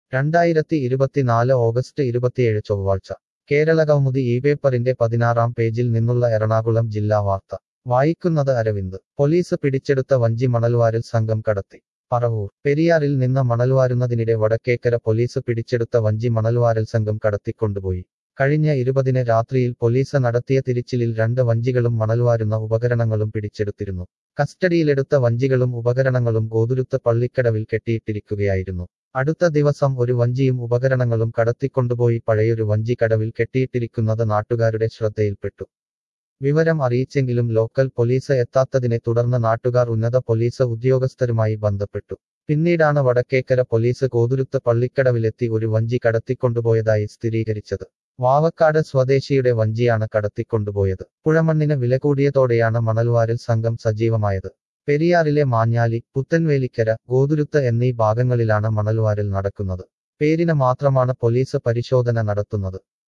രണ്ടായിരത്തി ഇരുപത്തിനാല് ഓഗസ്റ്റ് ഇരുപത്തിയേഴ് ചൊവ്വാഴ്ച കേരളകൗമുദി ഈ പേപ്പറിന്റെ പതിനാറാം പേജിൽ നിന്നുള്ള എറണാകുളം ജില്ലാ വാർത്ത വായിക്കുന്നത് അരവിന്ദ് പോലീസ് പിടിച്ചെടുത്ത വഞ്ചി മണൽവാരൽ സംഘം കടത്തി പറവൂർ പെരിയാറിൽ നിന്ന് മണൽവാരുന്നതിനിടെ വടക്കേക്കര പോലീസ് പിടിച്ചെടുത്ത വഞ്ചി മണൽവാരൽ സംഘം കടത്തിക്കൊണ്ടുപോയി കഴിഞ്ഞ ഇരുപതിന് രാത്രിയിൽ പോലീസ് നടത്തിയ തിരിച്ചിലിൽ രണ്ട് വഞ്ചികളും മണൽവാരുന്ന ഉപകരണങ്ങളും പിടിച്ചെടുത്തിരുന്നു കസ്റ്റഡിയിലെടുത്ത വഞ്ചികളും ഉപകരണങ്ങളും ഗോതുരുത്ത് പള്ളിക്കടവിൽ കെട്ടിയിട്ടിരിക്കുകയായിരുന്നു അടുത്ത ദിവസം ഒരു വഞ്ചിയും ഉപകരണങ്ങളും കടത്തിക്കൊണ്ടുപോയി പഴയൊരു വഞ്ചി കടവിൽ കെട്ടിയിട്ടിരിക്കുന്നത് നാട്ടുകാരുടെ ശ്രദ്ധയിൽപ്പെട്ടു വിവരം അറിയിച്ചെങ്കിലും ലോക്കൽ പോലീസ് എത്താത്തതിനെ തുടർന്ന് നാട്ടുകാർ ഉന്നത പോലീസ് ഉദ്യോഗസ്ഥരുമായി ബന്ധപ്പെട്ടു പിന്നീടാണ് വടക്കേക്കര പോലീസ് കോതുരുത്ത് പള്ളിക്കടവിലെത്തി ഒരു വഞ്ചി കടത്തിക്കൊണ്ടുപോയതായി സ്ഥിരീകരിച്ചത് വാവക്കാട് സ്വദേശിയുടെ വഞ്ചിയാണ് കടത്തിക്കൊണ്ടുപോയത് പുഴമണ്ണിന് വില കൂടിയതോടെയാണ് മണൽവാരൽ സംഘം സജീവമായത് പെരിയാറിലെ മാഞ്ഞാലി പുത്തൻവേലിക്കര ഗോതുരുത്ത് എന്നീ ഭാഗങ്ങളിലാണ് മണൽവാരൽ നടക്കുന്നത് പേരിന് മാത്രമാണ് പോലീസ് പരിശോധന നടത്തുന്നത്